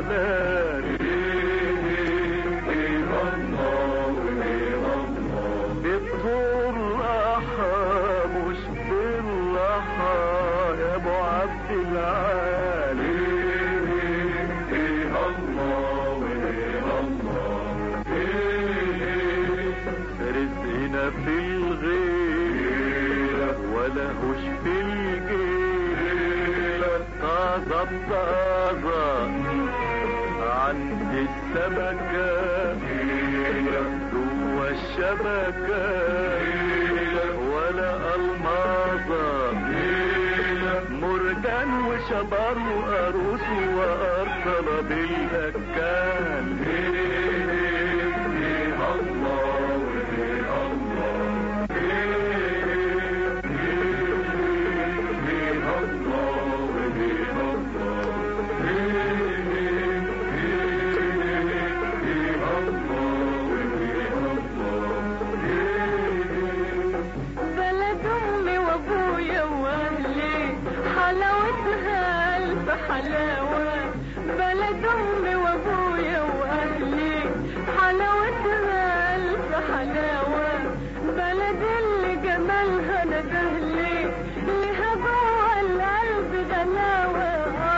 حلال بتطول راحة مش بالراحة يا ابو عبد العالي رزقنا في الغير ولا هوش في الجيل طازة بطازة عند السمكة جوا الشبكة ولا الماظة مرجان وشبر وقاروس وأرسل بالأكال بلد امي وابويا واهلي حلاوتها الف حلاوه بلد امي وابويا واهلي حلاوتها الف حلاوه بلد اللي جمالها ندهلي لها جوه القلب غلاوه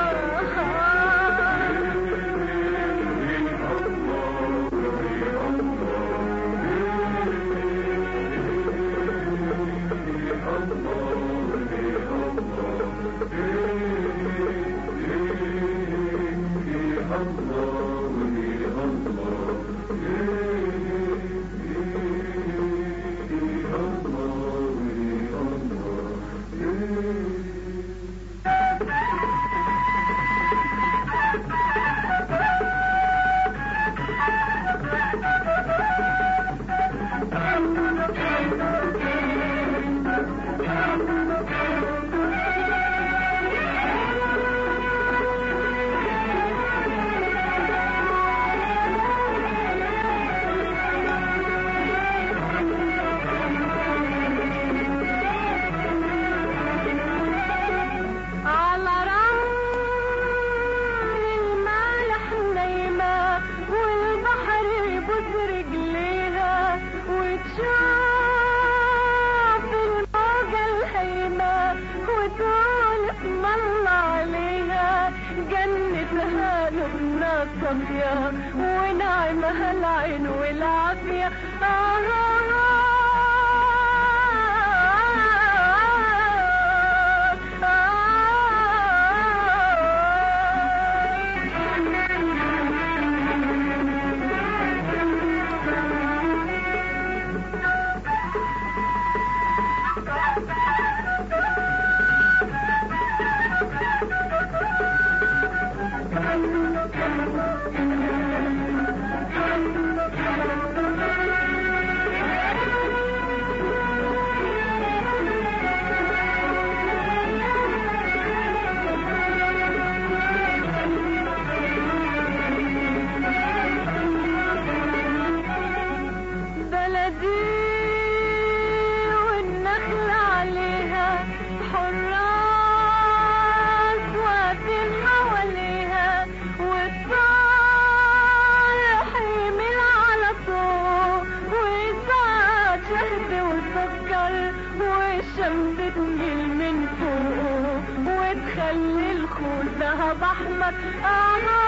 على رمل المالح نايمة والبحر يبوس رجليها وتشوف الموجة الهيمة وتقول اسم الله عليها جنتها لبنى صافية ونعمها العين والعافية بلدي والنخل عليها حراس واقفين حواليها والطار حيمل على طول وساعات شهد وسكر والشمس تجيل من فوق وتخلي الخول ذهب احمر آه